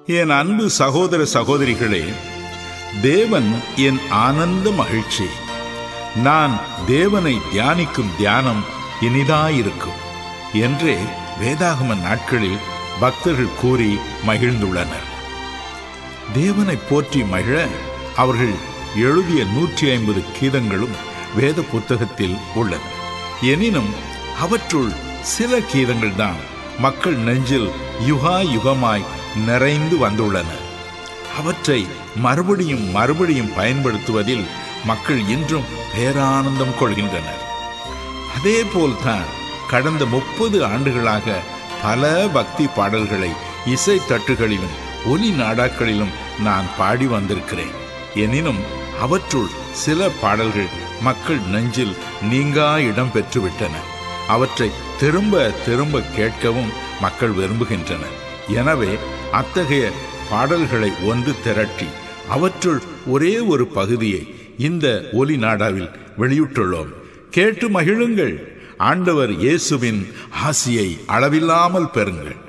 என் அன்பு சகோதர சகோதரிகளே தேவன் என் ஆனந்த மகிழ்ச்சி நான் தேவனை தியானிக்கும் தியானம் இனிதாயிருக்கும் என்றே வேதாகம நாட்களில் பக்தர்கள் கூறி மகிழ்ந்துள்ளனர் தேவனை போற்றி மகிழ அவர்கள் எழுதிய நூற்றி ஐம்பது கீதங்களும் வேத புத்தகத்தில் உள்ளன எனினும் அவற்றுள் சில கீதங்கள் தான் மக்கள் நெஞ்சில் யுகா யுகமாய் நிறைந்து வந்துள்ளன அவற்றை மறுபடியும் மறுபடியும் பயன்படுத்துவதில் மக்கள் இன்றும் பேரானந்தம் கொள்கின்றனர் அதே போல்தான் கடந்த முப்பது ஆண்டுகளாக பல பக்தி பாடல்களை இசை தட்டுகளிலும் ஒலி நாடாக்களிலும் நான் பாடி வந்திருக்கிறேன் எனினும் அவற்றுள் சில பாடல்கள் மக்கள் நெஞ்சில் நீங்கா இடம் பெற்றுவிட்டன அவற்றை திரும்ப திரும்ப கேட்கவும் மக்கள் விரும்புகின்றனர் எனவே அத்தகைய பாடல்களை ஒன்று திரட்டி அவற்றுள் ஒரே ஒரு பகுதியை இந்த ஒலி நாடாவில் வெளியிட்டுள்ளோம் கேட்டு மகிழுங்கள் ஆண்டவர் இயேசுவின் ஆசியை அளவில்லாமல் பெறுங்கள்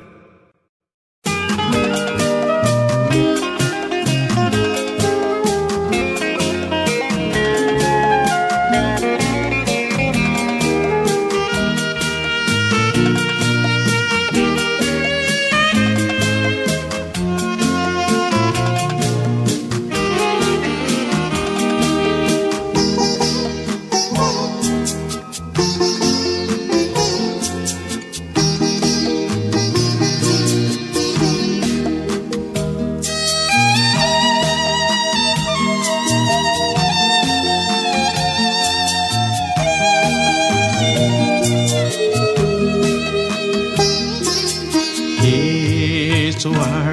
இயேசு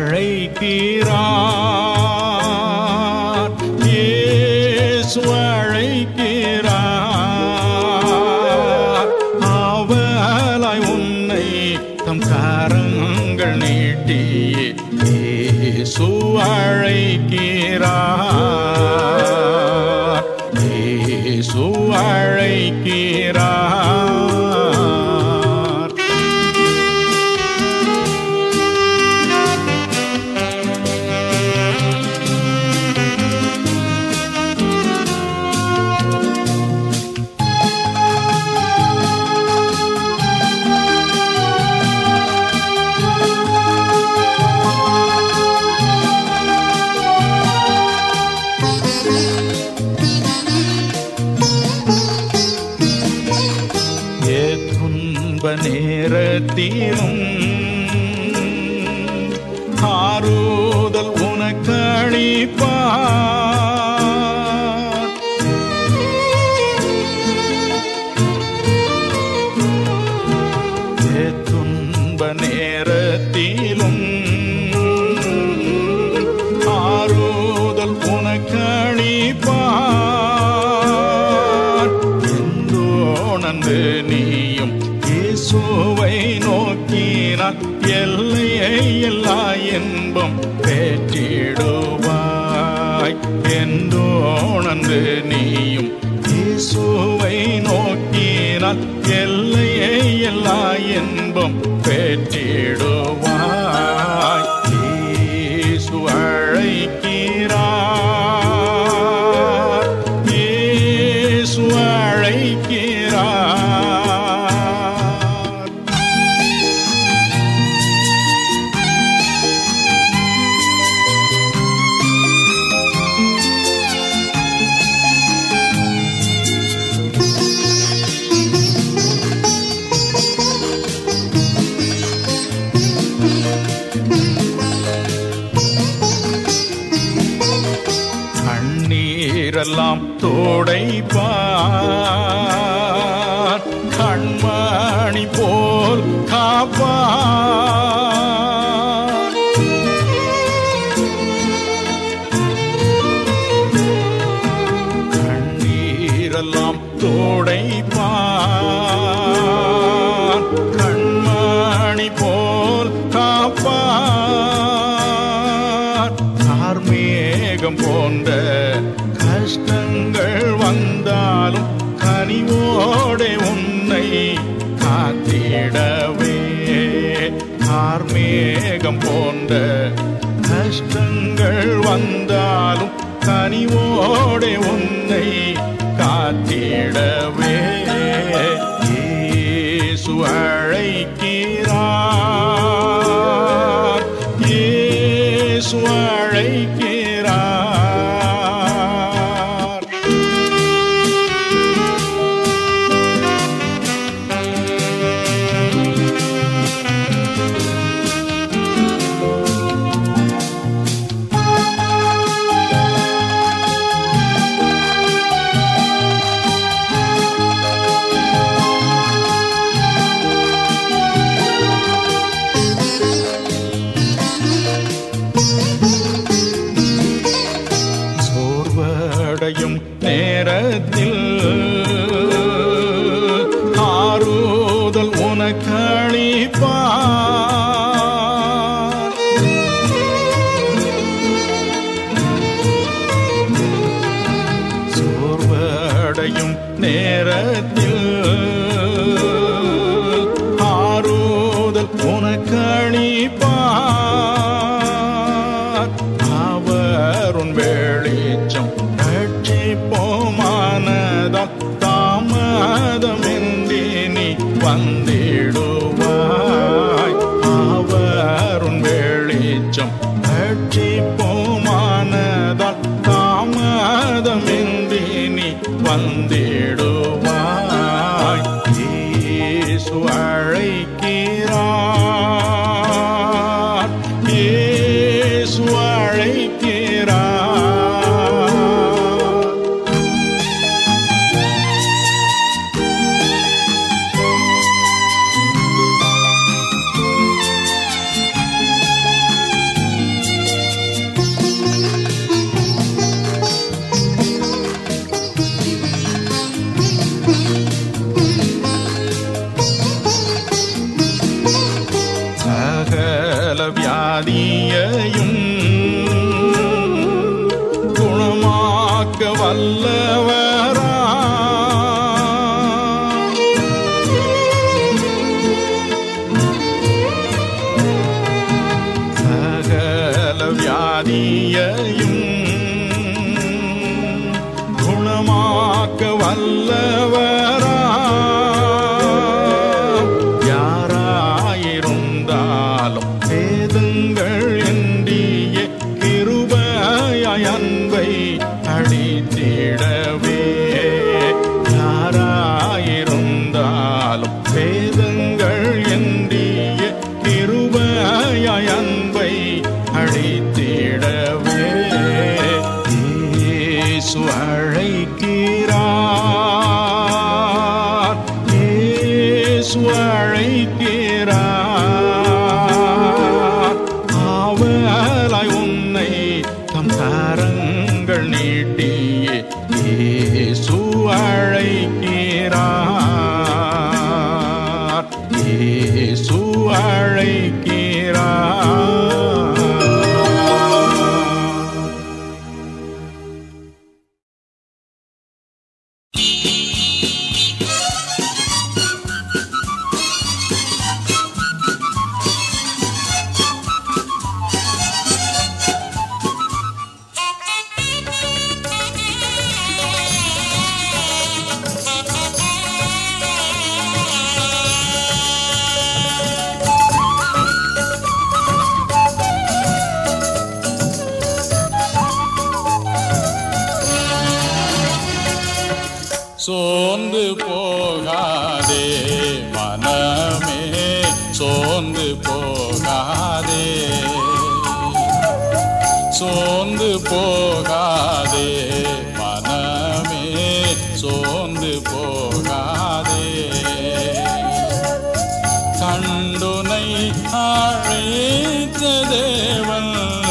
அழைக்கிறார் இயேசு அழைக்கிறார் அவலாய் உன்னை தம் கரங்கள் நீட்டி இயேசு அழைக்கிறார் இயேசு அழைக்கிறார் ஏ துன்ப நேரத்திலும் ஆறுதல் உனக்களிப்பார் ஏ துன்ப நேரத்திலும் ஆறுதல் உனக்களிப்பார் எந்தோணந்து நீயும் இயேசுவை நோக்கினால் எல்லையை எல்லா இன்பம் பெற்றிடுவாய் எந்தோணந்து நீயும் இயேசுவை நோக்கினால் எல்லையை எல்லா இன்பம் பெற்றிடுவாய் இயேசு அழைக்கிறார் இயேசு அழைக்கிறார் கண்ணீரெல்லாம் தோடைப்பார் கண்மணி போல் காப்பார் கண்ணீரெல்லாம் தோடைப்பார் கண்மணி போல் காப்பார் கார்மேகம் போன்ற கஷ்டங்கள் வந்தாலும் கனிவோடே உன்னை காத்திடவே கார்மேகம் போன்ற அழைக்கிறார் இயேசு அழைக்கிறார் சோர்வடையும் நேரத்தில் ஆறுதல் உனக்களிப்பார் சோர்வடையும் நேரத்தில் ஆறுதல் உனக்களிப்பார் அவருன் வெளிச்சம் ரட்சிப்போமானதால் தாமதமின்றி நீ வந்திடுவாய் அவருன் வெளிச்சம் ரட்சிப்போமானதால் தாமதமின்றி நீ வந்திடுவாய் இயேசு அழைக்கிறார் இயேசு அழைக்கிறார் சகல வியாதியையும் குணமாக்க வல்லவரா சகல வியாதியையும் குணமாக்க வல்லவரா யாராயிருந்தாலும் வேதங்கள் என்றிய கிருபையாய் அன்பை அடித்திடவே யாராயிருந்தாலும் வேதங்கள் என்றிய கிருபையாய் அன்பை அடித்திடவே இயேசு அழைக்கிறார் இயேசு அழைக்கிறார் ஆவலாய் உன்னை தம் கரங்கள் நீட்டியே இயேசு அழைக்கிறார் இயேசு அழைக்கிறார் சோர்ந்து போகாதே மனமே சோர்ந்து போகாதே சோர்ந்து போகாதே மனமே சோர்ந்து போகாதே கண்டுனை அழைத்த தேவன்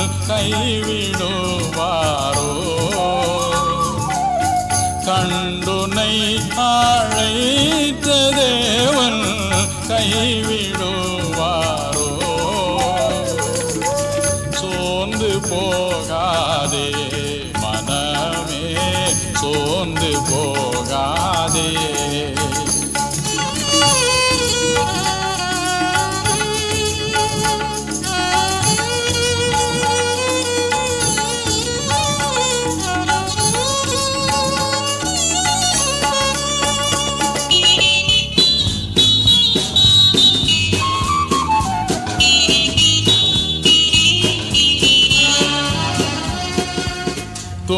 கைவிடுவாரோ கண்டுனை அழைத்த தேவன் கைவிடுவாரோ சோர்ந்து போகாதே மனமே சோர்ந்து போகாதே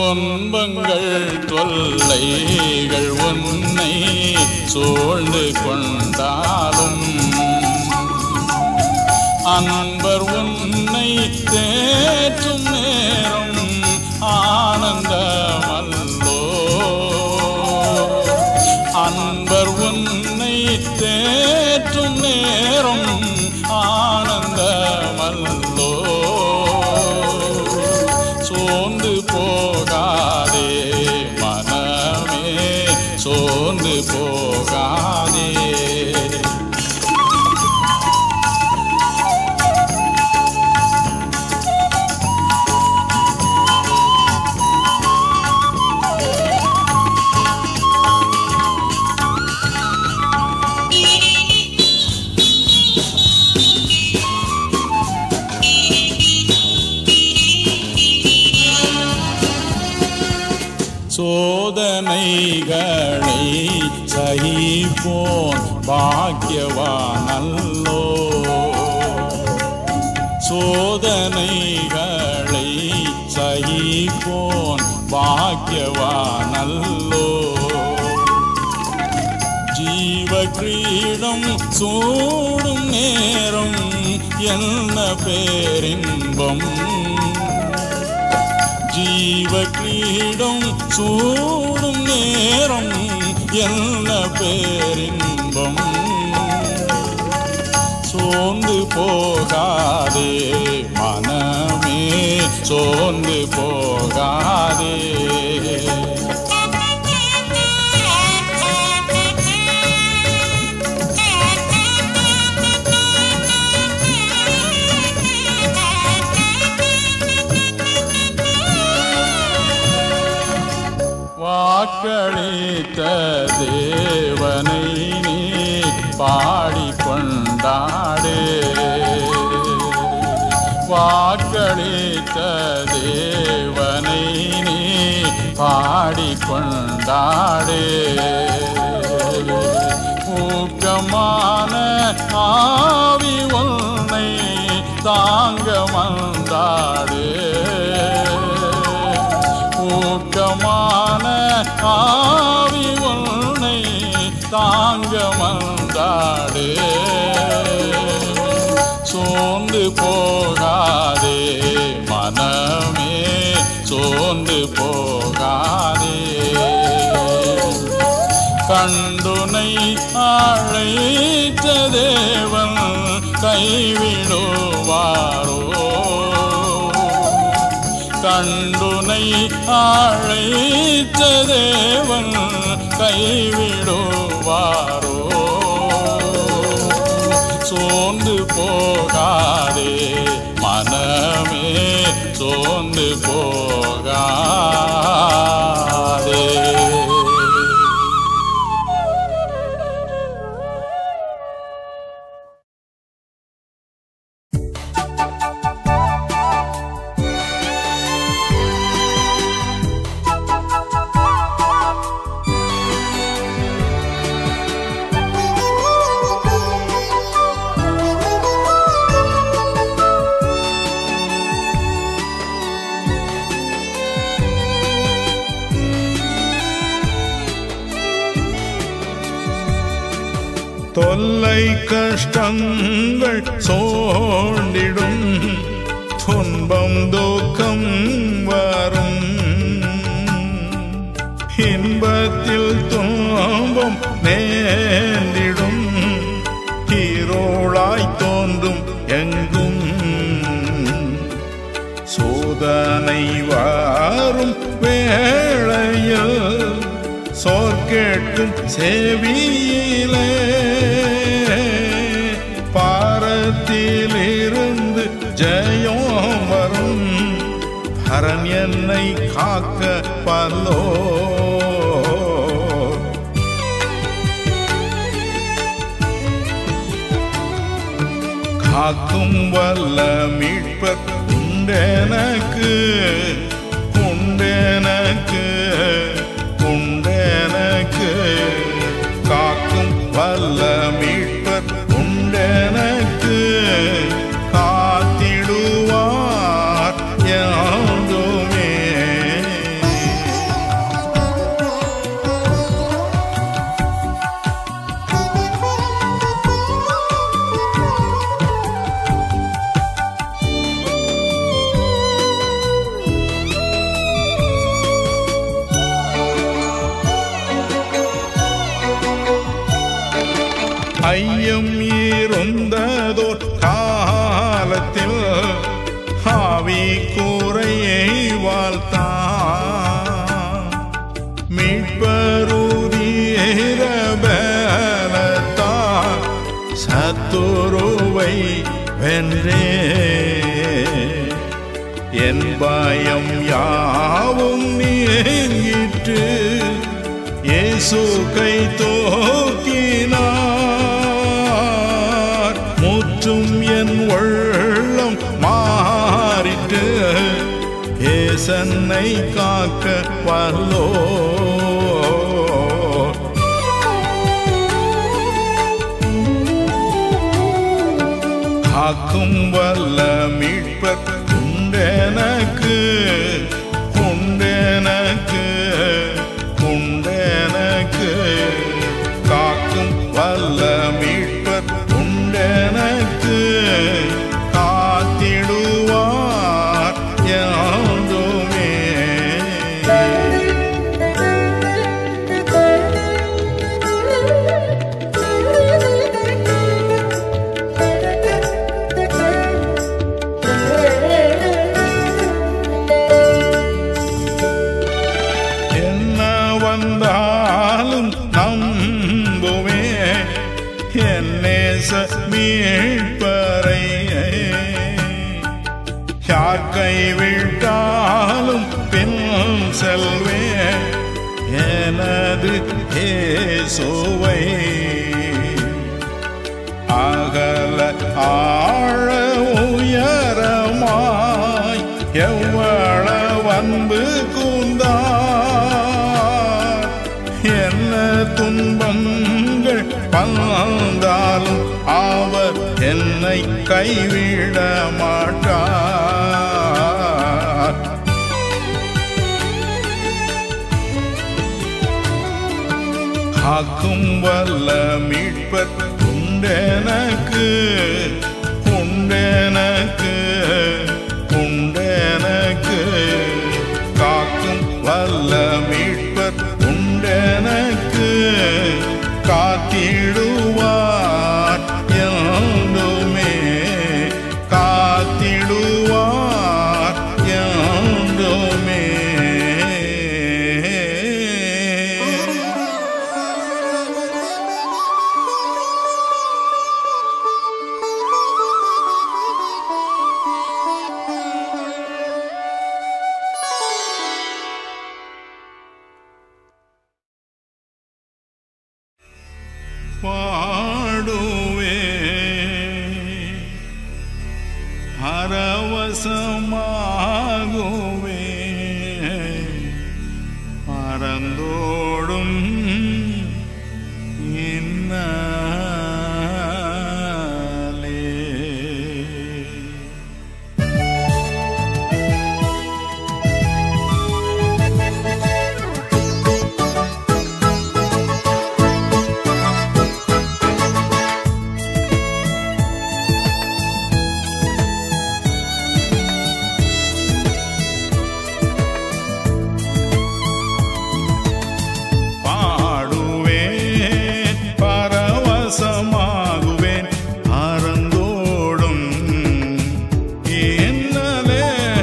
துன்பங்கள் தொல்லைகள் உன்னை சூழ்ந்து கொண்டாலும் அன்பர் உன்னை தேற்றும் நேரம் ஆனந்தமல்லோ அன்பர் உன்னை தேற்றும் நேரம் ஆனந்தமல்லோ சோர்ந்து போகாதே மனமே சோர்ந்து போகாதே சோதனைகளை சகிப்போன் பாக்கியவானல்லோ சோதனைகளை சகிப்போன் பாக்கியவானல்லோ ஜீவ கிரீடம் சூடும் நேரம் என்ன பேரின்பம் ஜீவ கிரீடம் சூடும் நேரம் என்ன பேரின்பம் சோர்ந்து போகாதே மனமே சோர்ந்து போகாதே வாக்களித்த தேவனை நீ பாடிக்கொண்டாடே வாக்களித்த தேவனை நீ பாடிக்கொண்டாடே ஊக்கமான ஆவி உன்னை தாங்க வந்தாடே ஊக்கமான ஆவி உன்னை தாங்க வந்தாடே சோர்ந்து போகாதே மனமே சோர்ந்து போகாதே கண்டுனை அழைத்த தேவன் கைவிடுவாரோ கண்டுனை அழைத்த தேவன் கைவிடுவாரோ சோர்ந்து போகாதே மனமே சோர்ந்து போகாதே தொல்லை கஷ்டங்கள் சோண்டிடும் துன்பம் துக்கம் வரும் இன்பத்தில் துன்பம் நேர்ந்திடும் இருளாய் தோன்றும் எங்கும் சோதனை வாரும் வேளையில் சோர் கேட்கும் செவியிலே பாரத்திலிருந்து ஜெயம் வரும் ஹரன் என்னை காக்க பல்லோ காக்கும் வல்ல மீட்பர் உண்டெனக்கு உண்டெனக்கு உண்டெனக்கு காக்கும் வல்ல மீட்பர் உண்டெனக்கு காத்திடுவார் யாதுமே இருந்ததோர் காலத்தில் ஆவி கூரையை வாழ்த்தான் மீட்பருதீரபலத்தான் சத்துருவை வென்றே என் பயம் யாவும் நீங்கிற்று இயேசு கை தூக்கினார் முற்றும் என் உள்ளம் மாறிட்டு ஏசன்னை காக்க வல்லோ காக்கும் வல்ல மீட்பர் உண்டெனக்கு உண்டெனக்கு உண்டெனக்கு காக்கும் வல்ல மீட்பர் உண்டெனக்கு காத்திடுவார் யாதுமே என்ன வந்தாலும் நம்புவே என்னேச மீட்பறை யார் கைவிட்டாலும் பின் செல்வே எனது ஏசோவை அகல ஆழ உயரமாய் எவ்வளவு அன்பு கூந்தார் என்ன துன்பங்கள் வந்தாலும் அவர் என்னை கைவிட மாட்டார் காக்கும் வல்ல மீட்பர் உண்டெனக்கு உண்டெனக்கு உண்டெனக்கு காக்கும் வல்ல மீட்பர் உண்டெனக்கு காத்திடுவார் என்றுமே காத்திடுவார் என்றுமே பாடுவே அரவசமாகுவே பறந்தோடும் இன்னாலே பாடுவேன் பரவசமாகுவேன் அறந்தோடும் என்னலே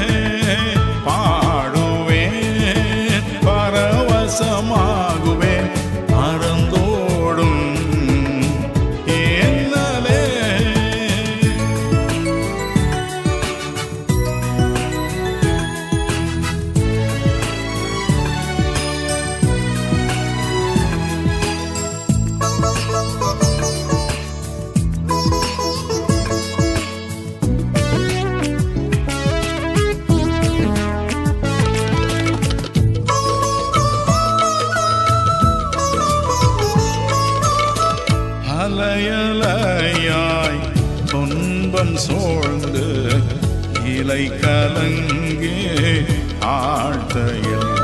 பாடுவேன் பரவசமாகுவேன் அறந்தோடும் என்னலே அலையலையாய் துன்பம் சூழ்ந்து இலை கலங்கே ஆழ்த்தையில்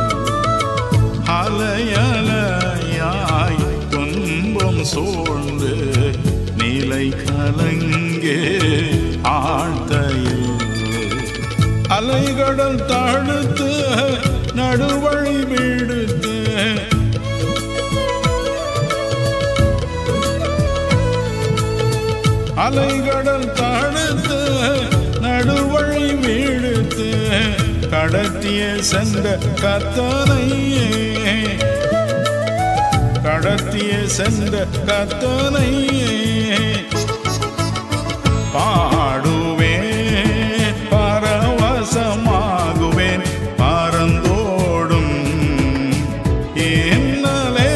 அலையலையாய் துன்பம் சூழ்ந்து நிலை கலங்கே ஆழ்த்தையில் அலைகடல் தடுத்து நடுவழி விடுத்து அலைகடல் தடுத்து நடுவழி வீழ்த்து கடத்திய சென்ற கத்தனையே கடத்திய சென்ற கத்தனையே பாடுவேன் பரவசமாகுவேன் பறந்தோடும் என்னலே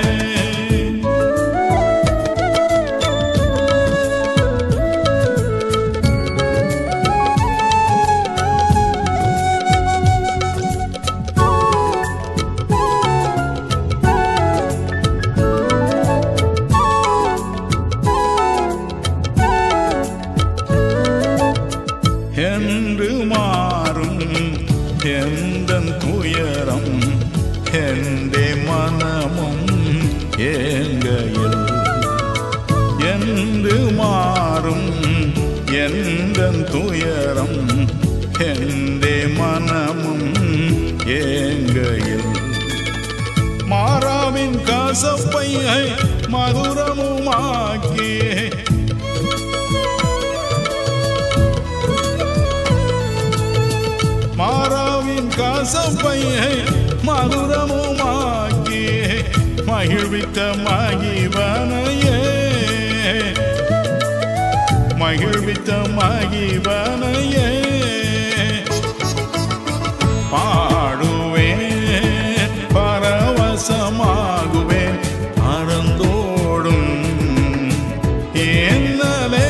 என்று மாறும் எந்த துயரம் எந்தே மனமும் ஏங்கையில் என்று மாறும் எந்த துயரம் எந்தே மனமும் ஏங்கையில் மாறாவின் கசப்பை மதுரமுமாக்கி மாறாவின் கசப்பையை மதுரமுமாக்கி மகிழ்வித்த மகிவனையே மகிழ்வித்த மகிவனையே பாடுவேன் பரவசமாகுவேன் பறந்தோடும் என்னலே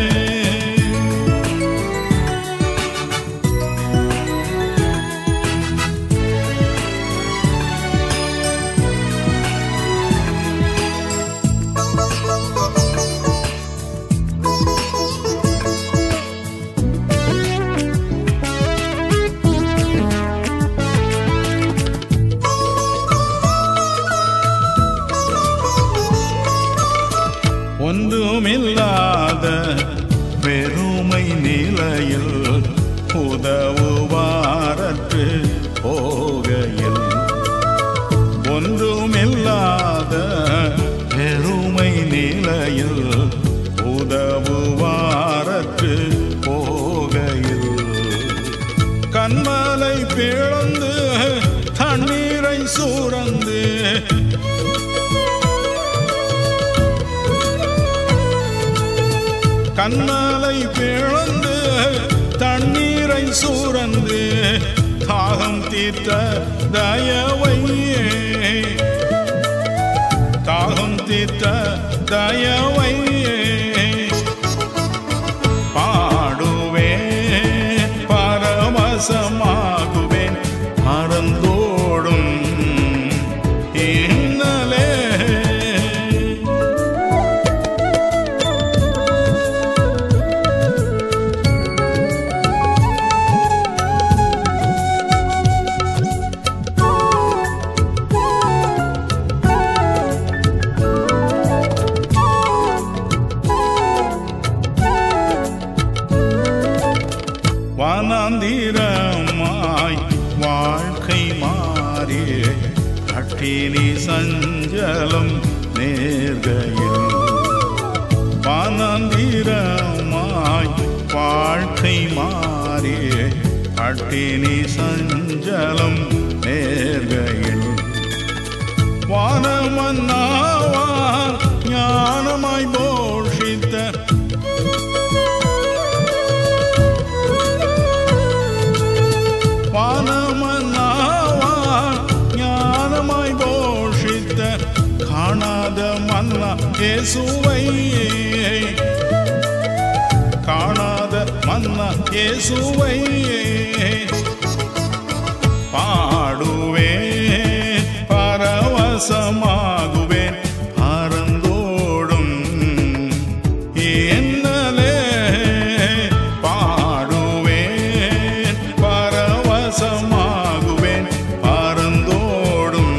ஒன்றுமில்லாத பெருமை நிலையில் உதவுவாரற்று போகையில் ஒன்றுமில்லாத பெருமை நிலையில் உதவுவாரற்று போகையில் கண்மலை பிளந்து தண்ணீரை சூரந்து கண்ணலை பிளந்து தண்ணீரை சூரந்து தாகம் தீர்த்த தயவையே தாகம் தீர்த்த தயவையே பாடுவேன் பரவசமாகுவேன் மறந்தோடும் இன்னலே வனாந்திரமாய் வாழ்க்கை மாறி அட்டினி சஞ்சலம் நேர்கையில் வனாந்திரமாய் வாழ்க்கை மாறி அட்டினி சஞ்சலம் நேர்கையில் வானமன்னாவா ஞானமாய் போஷித்த வானமன்னாவா ஞானமாய் போஷித்த காணாத மன்னா இயேசுவை காணாத மன்னா இயேசுவை பாடுவேன் பரவசமாகுவேன் பறந்தோடும் என்னலே பாடுவேன் பரவசமாகுவேன் பறந்தோடும்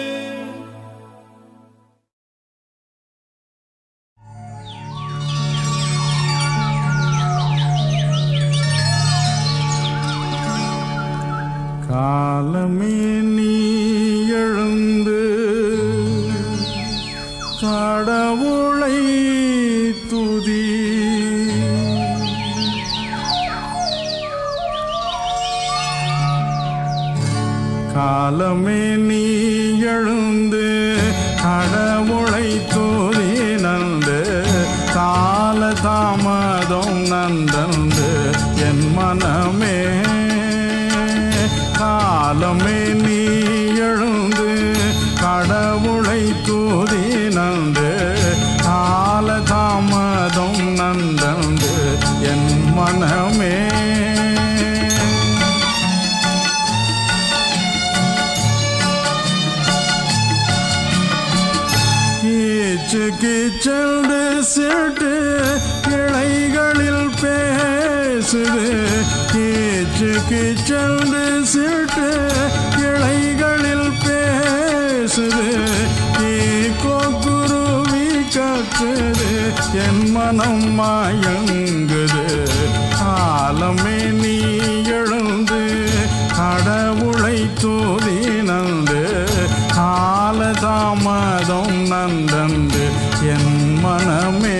என்னலே கடவுளை துதி காலமே நீ எழுந்து கடவுளை தூதி நந்து கால தாமதம் நந்தந்து என் மனமே காலமே நீ எழுந்து கடவுளை தூதி நந்து கால தாமதம் நந்தந்து என் மனமே கீச்சு கீச்சென்று சிட்டு கிளைகளில் பேசுது கீச்சு கீச்சென்று சிட்டு கிளைகளில் பேசுது கீக்கோ குருவி கத்துது என் மனம் மயங்குது காலமே நீ எழுந்து கடவுளை தூதி நந்து கால தாமதம் நந்தந்து என் மனமே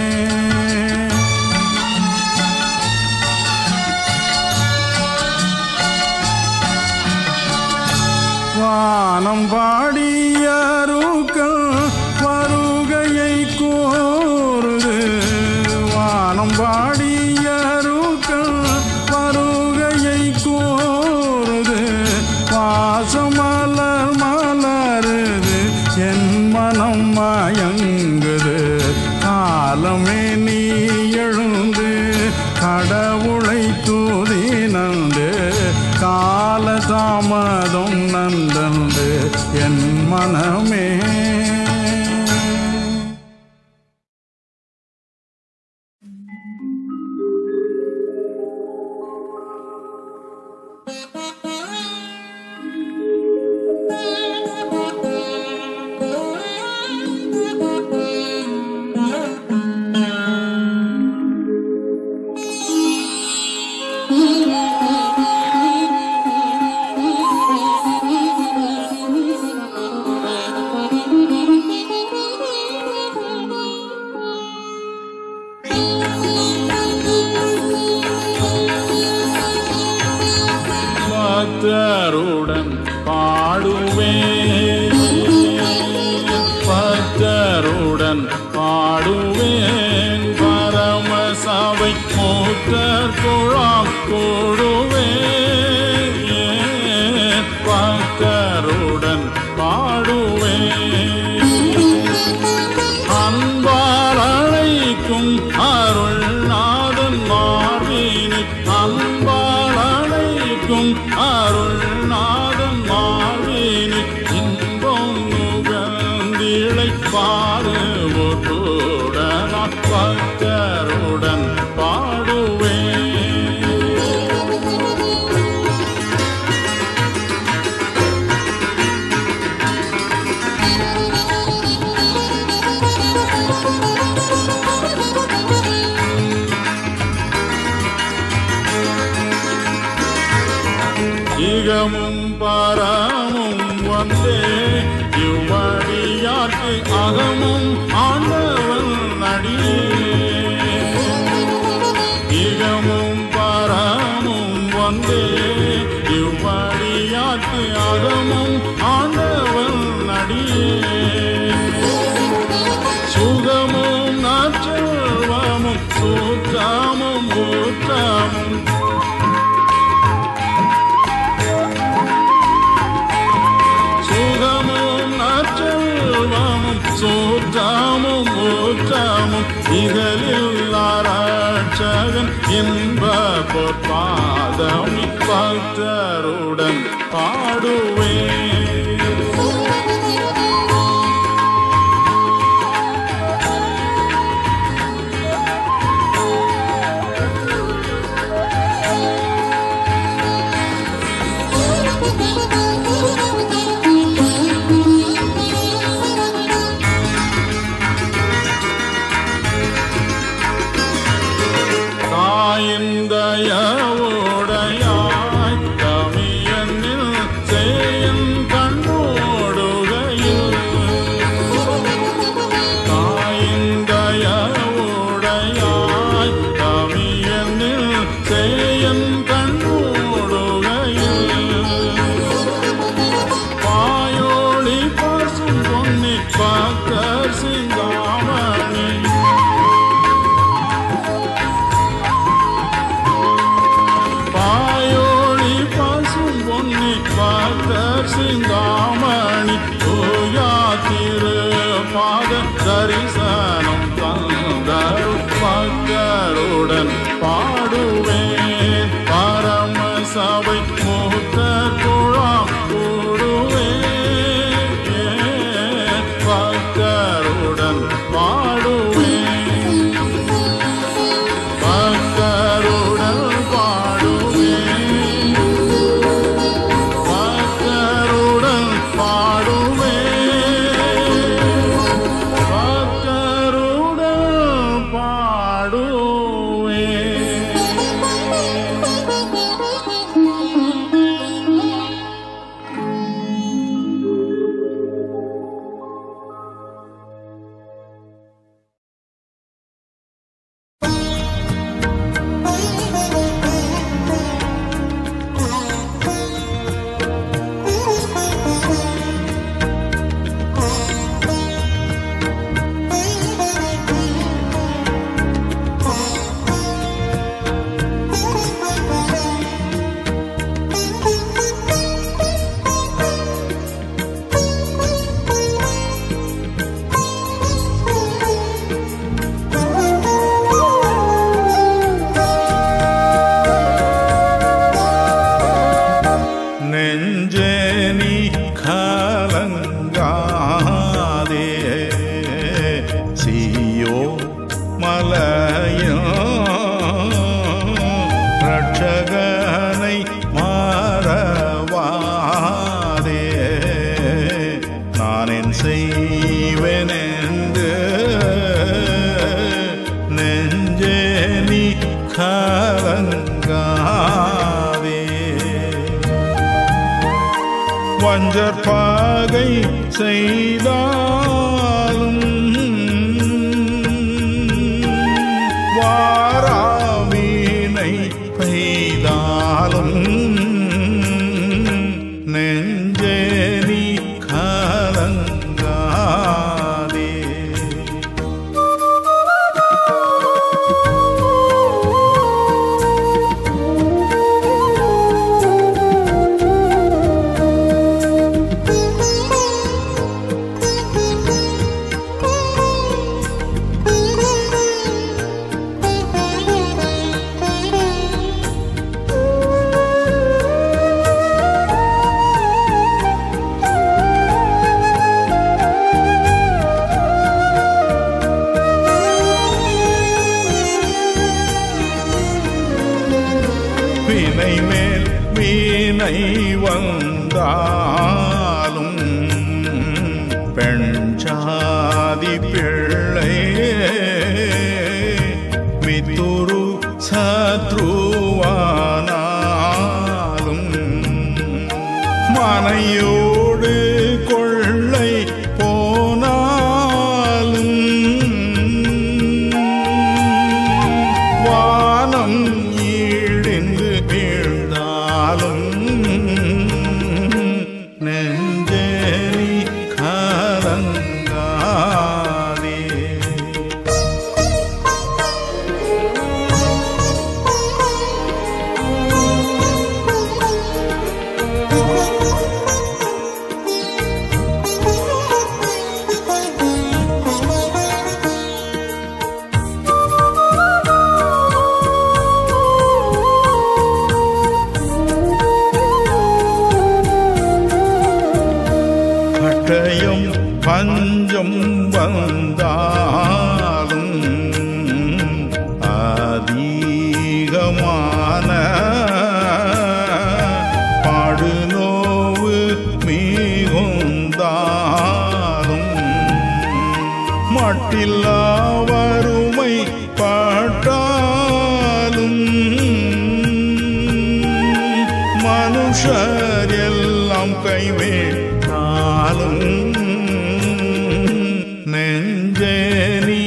வானம் பாடியருக்கள் வருகையை கோருது வானம் பாடியருக்கள் வருகையை கோருது வாசமலர் மலருது என் மனம் மயங்குது காலமே நீ எழுந்து கடவுளை தூதி நந்து கால தாமதம் நந்தந்து என் மனமே பக்தருடன் பாடுவேன் பக்தருடன் பாடுவேன் பரமசபை மூத்தர் குழாம் கூடுவேன் பக்தருடன் பாடுவேன் அன்பால் அழைக்கும் அருள்நாதன் மார்பினி அன்பால் அழைக்கும் அருள்நாதன் மார்பினி இன்பம் நுகர்ந்திழை பாருவோர் கூட நான் பக்தருடன் பாடுவேன் இகமும் பரமும் வந்தே இவ்வடியாக்கு அகமும் ஆண்டவன் நடியே இகமும் பரமும் வந்தே இவ்வடியாக்கு அகமும் ஆண்டவன் நடியே சுகமும் நச்சல்வமும் சூத்தமும் ஊற்றமும் சுகமும் நச்சல்வமும் சூற்றமும் ஊற்றமும் இகலில் ஆராய்ச்சகன் இன்ப பொற்பாதம் பக்தருடன் பாடுவேன் தாயிந்தயவுடையாய் தமியனில் சேயன் கலங்காதே சீயோ மலையோ ரட்சகனை மாறவாதே நான் என் செய்வேன் என்று நெஞ்சே நீ கலங்காதே வஞ்சர் பாகை செய்தாலும் வாராமீனை பெய்தாலும் நெஞ்சே நீ கலங்காதே வினை மேல் வீணை வந்தாலும் பெண் சாதி பிள்ளை மித்துரு சத்ருவானாலும் மனையோடு கொள்ளை போனாலும் வானம் ஈழிந்து வீழ்ந்தாலும் நெஞ்சேரி கலங்காதே கட்டயம் பஞ்சம் வந்தாலும் அதிகமான பாடுநோவு மிகுந்தாலும் மட்டில்லா வறுமை பாட்டாலும் மனுஷர் எல்லாம் கைவிட்டாலும் நெஞ்சே நீ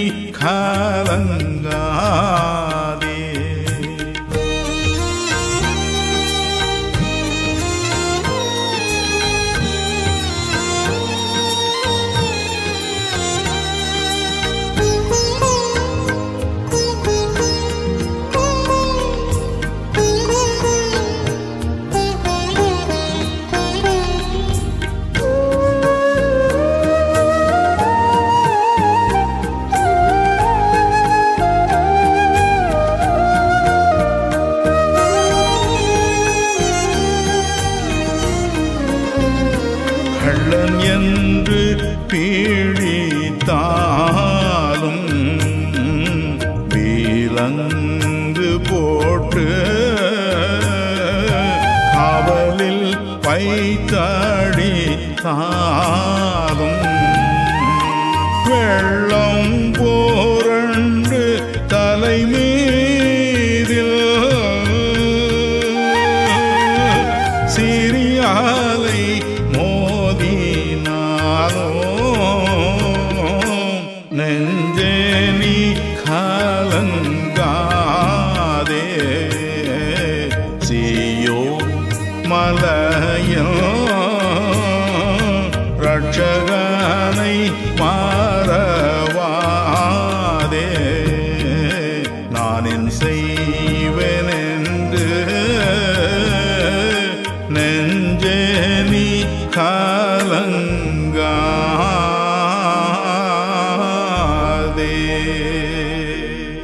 கலங்காதே கள்ளன் என்று பீழித்தாலும் வீலங்கு போட்டு காவலில் வைத்தடித்தாலும் வெள்ளம் போரண்டு தலைமீதில் சிறியாலை மோதினாலோ நெஞ்சே நீ கலங்காதே சீயோ மலையோ ரட்சகனை மாறவாதே நான் என் செய்வேன் என்று நெஞ்சே நீ கலங்காதே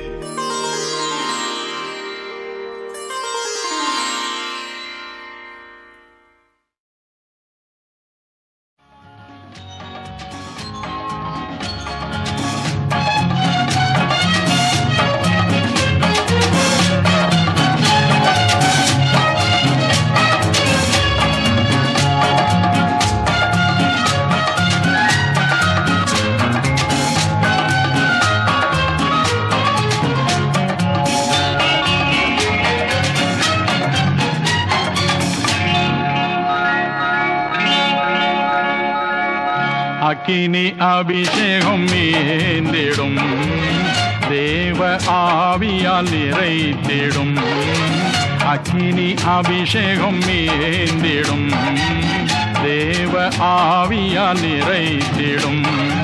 அக்கினி அபிஷேகம் மீந்திடும் தேவ ஆவியால் நிறைத்திடும் அக்கினி அபிஷேகம் மீந்திடும் தேவ ஆவியால் நிறைத்திடும்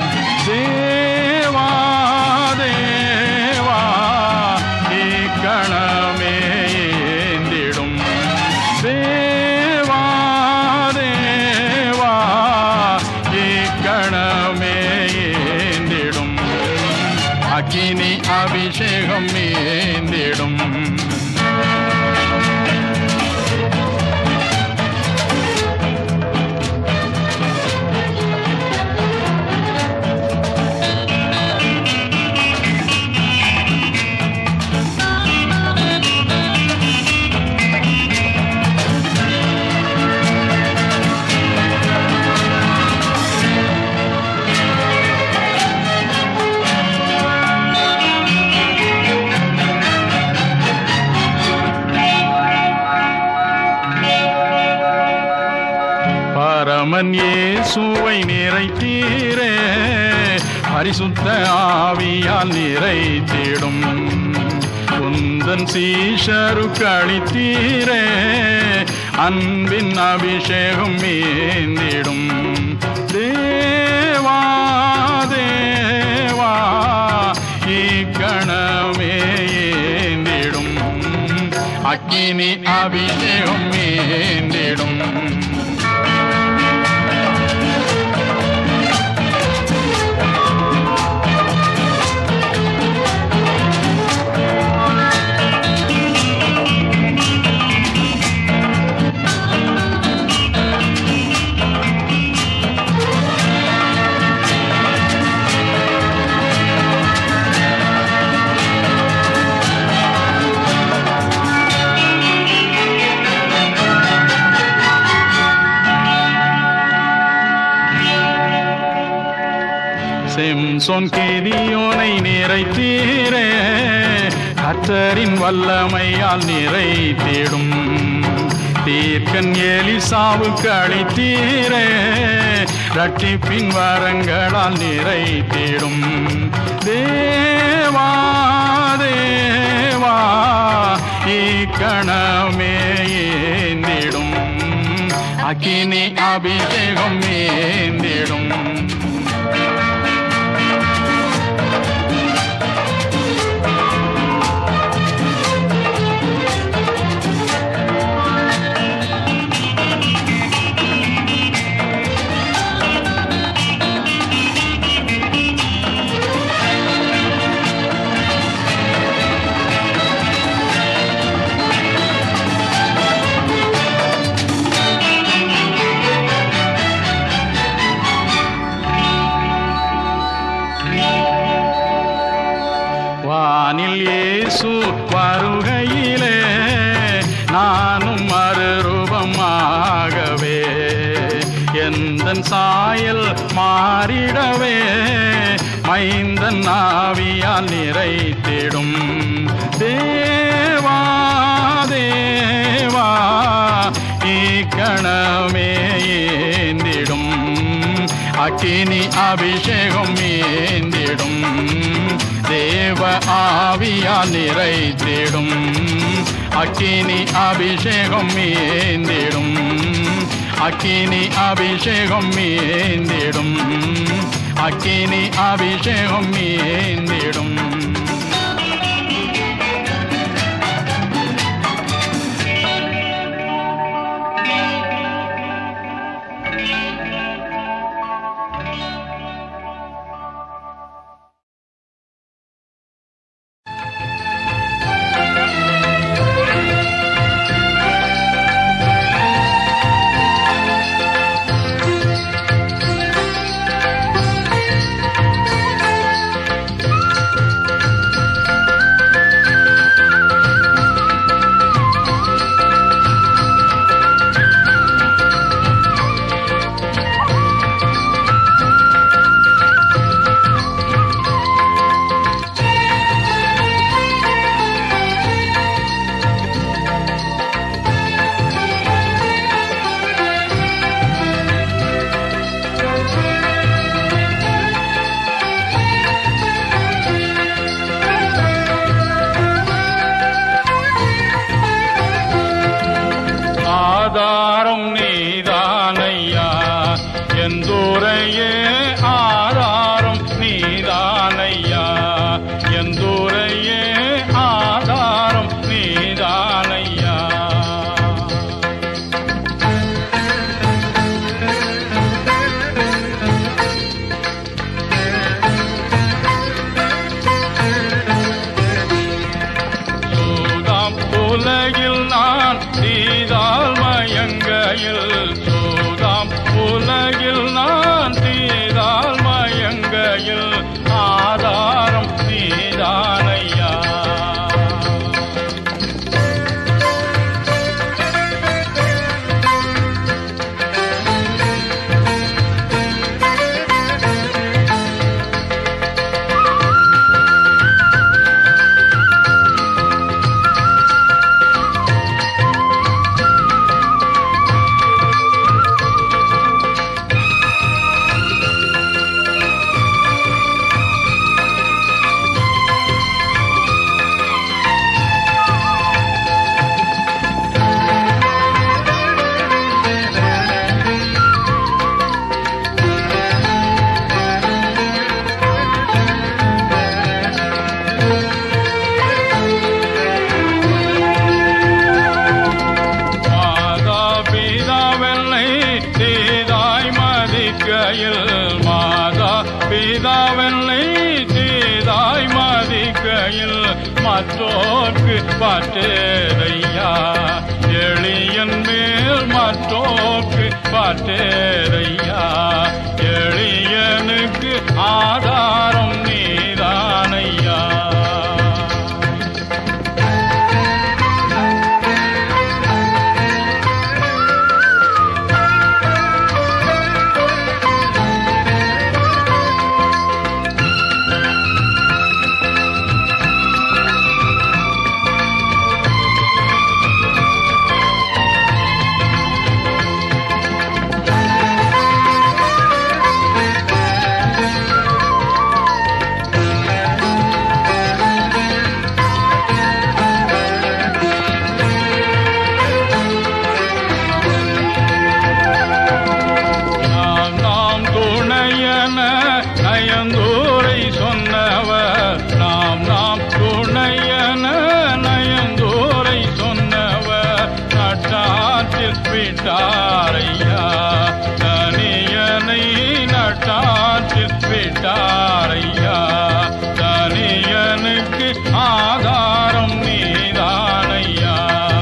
தேவா தேவா இக்கணமே ஏந்திடும் தேவா தேவா இக்கணமே ஏந்திடும் அக்கினி அபிஷேகம் ஏந்திடும் பரமன் இயேசுவை நிறைத்தீரே பரிசுத்த ஆவியால் நிறைத்திடும் குந்தன் சீஷருக்கு அளித்தீரே அன்பின் அபிஷேகம் மீந்திடும் தேவா தேவா இக்கணமே ஏந்திடும் அக்கினி அபிஷேகம் ஏந்திடும் சிம்சோன் கிரியோனை நிறைத்தீரே கத்தரின் வல்லமையால் நிறைத்திடும் தீர்க்கன் எலிசாவுக்கு அளித்தீரே ரட்சிப்பின் வரங்களால் நிறைத்திடும் தேவா தேவா இக்கணமே ஏந்திடும் அக்கினி அபிஷேகம் ஏந்திடும் வானில் இயேசு வருகையிலே நானும் மறுரூபமாகவே எந்தன் சாயல் மாறிடவே மைந்தன் ஆவியால் நிறைத்திடும் தேவா தேவா இக்கணமே ஏந்திடும் அக்கினி அபிஷேகம் ஏந்திடும் தேவ ஆவியால் நிறைத்திடும் அக்கினி அபிஷேகம் ஏந்திடும் அக்கினி அபிஷேகம் ஏந்திடும் அக்கினி அபிஷேகம் ஏந்திடும் எந்தூரையே ஆதாரம் நீதானையா எந்தூரையே ஆதாரம் நீதானையா சூதாம் உலகில் நான் தீதால் மயங்கையில் சூதாம் உலகில் நான் தீதால் மயங்கையில் ஆதாரம் நீதானையா மாதா பிதாவெல்லை தீதாய் மதிக்கையில் மாதா பிதாவெல்லை தீதாய் மதிக்கையில் மற்றோர்க்கு பட்டேரையா எளியன் மேல் மற்றோர்க்கு பட்டேரையா எளியனுக்கு ஆதாரம் நீதானையா நாம் நாம் துணையன நயந்தூரை சொன்னவர் நாம் நாம் துணையன நயந்தூரை சொன்னவர் நட்டாற்றில் விட்டாரையா தனியனை நட்டாற்றில் விட்டாரையா தனியனுக்கு ஆதாரம் நீதானையா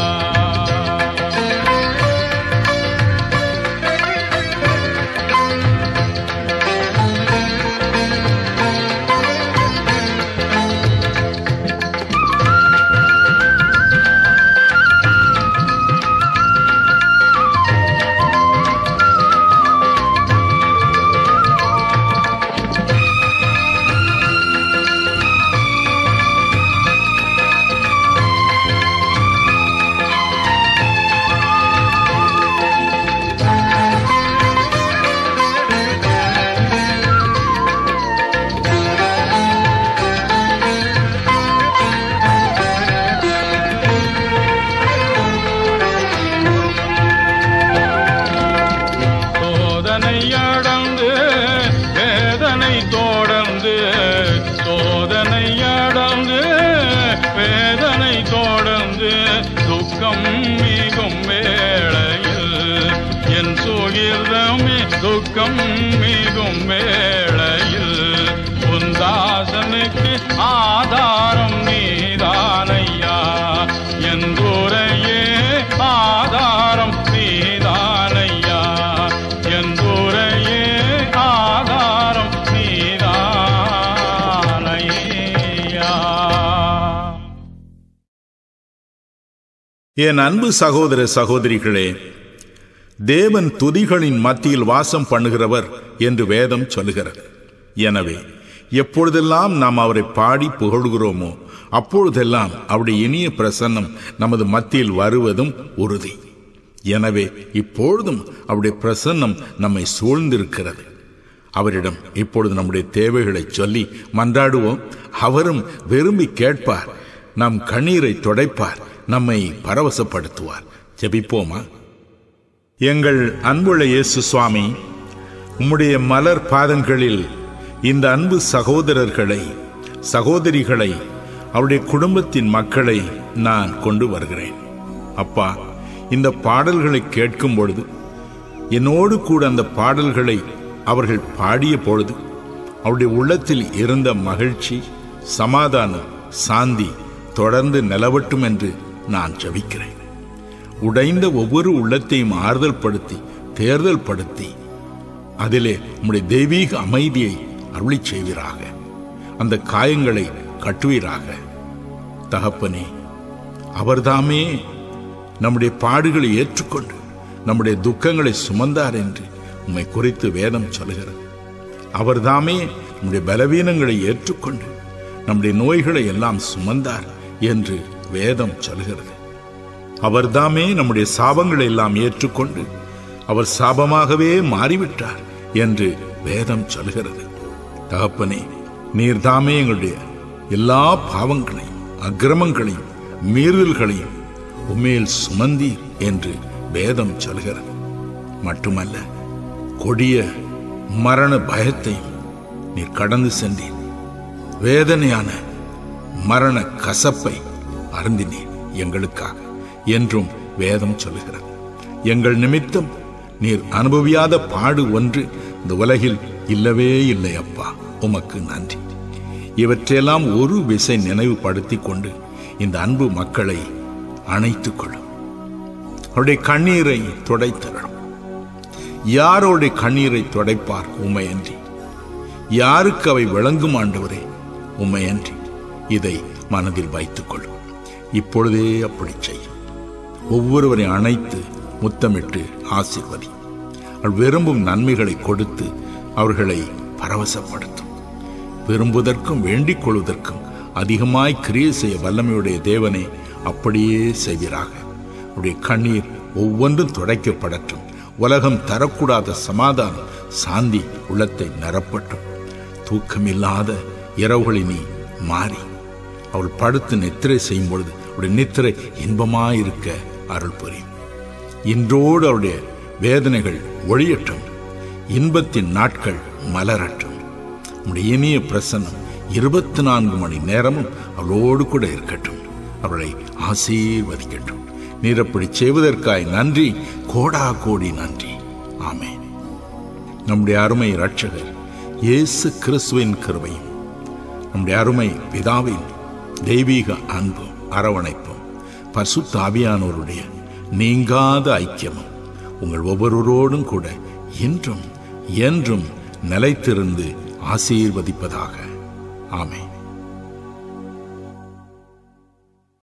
சோதனை அடர்ந்து வேதனை தொடர்ந்து சோதனை அடர்ந்து வேதனை தொடர்ந்து துக்கம் மிகும் வேளையில் என் சுகிர்தமே துக்கம் மிகும் வேளையில் உந்தாசனுக்கு ஆதாரம் நீதானையா என் துறையே ஆதாரம் நீதானையா என் துறையே ஆதாரம் நீதானையா என் அன்பு சகோதர சகோதரிகளே தேவன் துதிகளின் மத்தியில் வாசம் பண்ணுகிறவர் என்று வேதம் சொல்லுகிறது எனவே எப்பொழுதெல்லாம் நாம் அவரை பாடி புகழ்கிறோமோ அப்பொழுதெல்லாம் அவருடைய இனிய பிரசன்னம் நமது மத்தியில் வருவதும் உறுதி எனவே இப்பொழுதும் அவருடைய பிரசன்னம் நம்மை சூழ்ந்திருக்கிறது அவரிடம் இப்பொழுது நம்முடைய தேவைகளை சொல்லி மன்றாடுவோம் அவரும் விரும்பி கேட்பார் நம் கண்ணீரை துடைப்பார் நம்மை பரவசப்படுத்துவார் ஜெபிப்போமா எங்கள் அன்புள்ள இயேசு சுவாமி உம்முடைய மலர் பாதங்களில் இந்த அன்பு சகோதரர்களை சகோதரிகளை அவருடைய குடும்பத்தின் மக்களை நான் கொண்டு வருகிறேன் அப்பா இந்த பாடல்களை கேட்கும் பொழுது என்னோடு கூட அந்த பாடல்களை அவர்கள் பாடிய பொழுது அவருடைய உள்ளத்தில் இருந்த மகிழ்ச்சி சமாதானம் சாந்தி தொடர்ந்து நிலவட்டும் என்று நான் ஜபிக்கிறேன் உடைந்த ஒவ்வொரு உள்ளத்தையும் ஆறுதல் படுத்தி தேர்தல் படுத்தி அதிலே உம்முடைய தெய்வீக அமைதியை அருளி செய்வீராக அந்த காயங்களை கட்டுவீராக தகப்பனே அவர்தாமே நம்முடைய பாடுகளை ஏற்றுக்கொண்டு நம்முடைய துக்கங்களை சுமந்தார் என்று உம்மை குறித்து வேதம் சொல்கிறது அவர்தாமே நம்முடைய பலவீனங்களை ஏற்றுக்கொண்டு நம்முடைய நோய்களை எல்லாம் சுமந்தார் என்று வேதம் சொல்கிறது அவர்தாமே நம்முடைய சாபங்களை எல்லாம் ஏற்றுக்கொண்டு அவர் சாபமாகவே மாறிவிட்டார் என்று வேதம் சொல்கிறது தகப்பனே நீர்தாமே எங்களுடைய எல்லா பாவங்களையும் அக்கிரமங்களையும் மீறுதல்களையும் உண்மையில் சுமந்தீர் என்று வேதம் சொல்கிறது மட்டுமல்ல கொடிய மரண பயத்தையும் நீர் கடந்து சென்றீர் வேதனையான மரண கசப்பை அருந்தினீர் எங்களுக்காக என்றும் வேதம் சொல்லுகிறது எங்கள் நிமித்தம் நீர் அனுபவியாத பாடு ஒன்று இந்த உலகில் இல்லவே இல்லை அப்பா உமக்கு நன்றி இவற்றையெல்லாம் ஒரு விசை நினைவுபடுத்திக் கொண்டு இந்த அன்பு மக்களை அணைத்துக் கொள்ளும் அவருடைய கண்ணீரை துடைத்தரணும் யாரோடைய கண்ணீரை துடைப்பார் உமையன்றி யாருக்கு அவை விளங்கும் ஆண்டவரே உமையன்றி இதை மனதில் வைத்துக் கொள்ளும் இப்பொழுதே அப்படி செய்யும் ஒவ்வொருவரை அணைத்து முத்தமிட்டு ஆசிர்வதி அவள் விரும்பும் நன்மைகளை கொடுத்து அவர்களை பரவசப்படுத்தும் விரும்புவதற்கும் வேண்டிக் கொள்வதற்கும் அதிகமாய் கிரியை செய்ய வல்லமையுடைய தேவனே அப்படியே செய்வீராக உடைய கண்ணீர் ஒவ்வொன்றும் துடைக்கப்படட்டும் உலகம் தரக்கூடாத சமாதானம் சாந்தி உள்ளத்தை நிரப்பட்டும் தூக்கமில்லாத இரவுகளை நீ மாறி அவள் படுத்து நித்திரை செய்யும் பொழுது அவருடைய நித்திரை இன்பமாயிருக்க அருள் புரியும் இன்றோடு அவருடைய வேதனைகள் ஒழியட்டும் இன்பத்தின் நாட்கள் மலரட்டும் உடைய இனிய பிரசன்னம் இருபத்தி நான்கு மணி நேரமும் அவளோடு கூட இருக்கட்டும் அவளை ஆசீர்வதிக்கட்டும் நீர் அப்படி செய்வதற்காய் நன்றி கோடா கோடி நன்றி ஆமென் நம்முடைய அருமை இரட்சகர் இயேசு கிறிஸ்துவின் கிருபையும் நம்முடைய அருமை பிதாவின் தெய்வீக அன்பும் அரவணைப்பும் பரிசுத்த ஆவியானோருடைய நீங்காத ஐக்கியமும் உங்கள் ஒவ்வொருவரோடும் கூட இன்றும் என்றும் நிலைத்திருந்து ஆசீர்வதிப்பதாக ஆமென்